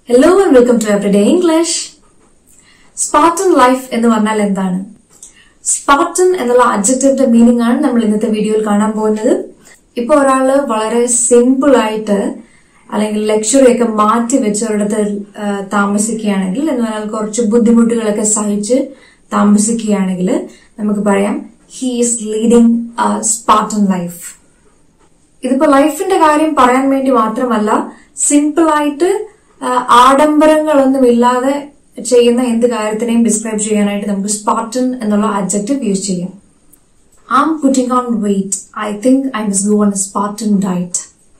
hello and welcome to everyday English spartan life എന്ന് പറഞ്ഞാൽ എന്താണ് സ്പാർട്ടൻ എന്നുള്ള അഡ്ജക്റ്റീവിന്റെ മീനിങ് ആണ് നമ്മൾ ഇന്നത്തെ വീഡിയോയിൽ കാണാൻ പോകുന്നത് ഇപ്പൊ ഒരാള് വളരെ സിമ്പിൾ ആയിട്ട് അല്ലെങ്കിൽ ലക്ഷറി ഒക്കെ മാറ്റി വെച്ച് ഒരിടത്ത് ആ, താമസിക്കുകയാണെങ്കിൽ എന്ന് പറഞ്ഞാൽ കുറച്ച് ബുദ്ധിമുട്ടുകളൊക്കെ സഹിച്ച് താമസിക്കുകയാണെങ്കിൽ നമുക്ക് പറയാം he is leading spartan life ഇതിപ്പോ ലൈഫിന്റെ കാര്യം പറയാൻ വേണ്ടി മാത്രമല്ല സിമ്പിൾ ആയിട്ട് ആ, ആഡംബരങ്ങളൊന്നും ഇല്ലാതെ ചെയ്യുന്ന എന്ത് കാര്യത്തിനെയും ഡിസ്ക്രൈബ് ചെയ്യാനായിട്ട് നമുക്ക് സ്പാർട്ടൻ എന്നുള്ള അഡ്ജക്റ്റീവ് യൂസ് ചെയ്യാം I'm putting on weight I think I must go on spartan diet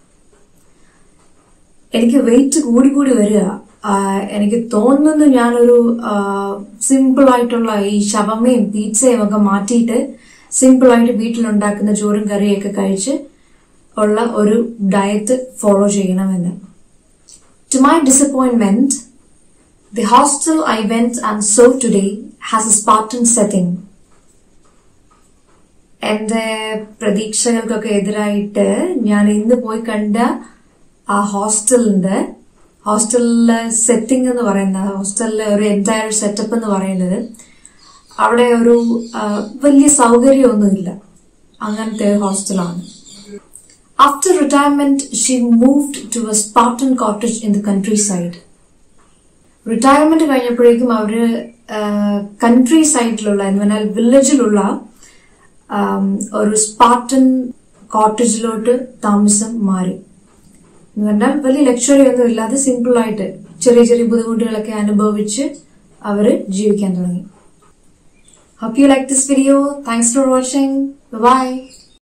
എനിക്ക് വെയിറ്റ് കൂടി കൂടി വരിക ആ, എനിക്ക് തോന്നുന്നു ഞാനൊരു സിമ്പിൾ ആയിട്ടുള്ള ഈ ഷവമയും പിzzയും ഒക്കെ മാറ്റിയിട്ട് സിമ്പിൾ ആയിട്ട് വീട്ടിലുണ്ടാക്കുന്ന ചോറും കറിയൊക്കെ കഴിച്ച് ഉള്ള ഒരു ഡയറ്റ് ഫോളോ ചെയ്യണമെന്ന് to my disappointment the hostel I went and so today has a spartan setting എന്റെ പ്രതീക്ഷകൾക്കൊക്കെ എതിരായിട്ട് ഞാൻ ഇന്ന് പോയി കണ്ട ആ ഹോസ്റ്റലിന്റെ ഹോസ്റ്റലിലെ സെറ്റിംഗ് എന്ന് പറയുന്നത് ഹോസ്റ്റലിലെ ഒരു എൻറ്റയർ സെറ്റപ്പ് എന്ന് പറയുന്നത് അവിടെ ഒരു ആ, വലിയ സൗകര്യമൊന്നുമില്ല അങ്ങനത്തെ ഒരു ഹോസ്റ്റലാണ് after retirement she moved to a spartan cottage in the countryside retirement കഴിഞ്ഞപ്പോഴേക്കും അവര് കൺട്രി സൈഡിലുള്ള എന്ന് പറഞ്ഞാൽ വില്ലേജിലുള്ള ആം, ഒരു സ്പാർട്ടൻ കോട്ടേജിലോട്ട് താമസം മാറി എന്ന് പറഞ്ഞാൽ വലിയ ലക്ഷറി ഒന്നും ഇല്ലാതെ സിമ്പിൾ ആയിട്ട് ചെറിയ ചെറിയ ബുദ്ധിമുട്ടുകളൊക്കെ അനുഭവിച്ച് അവര് ജീവിക്കാൻ തുടങ്ങി hope you like this video thanks for watching by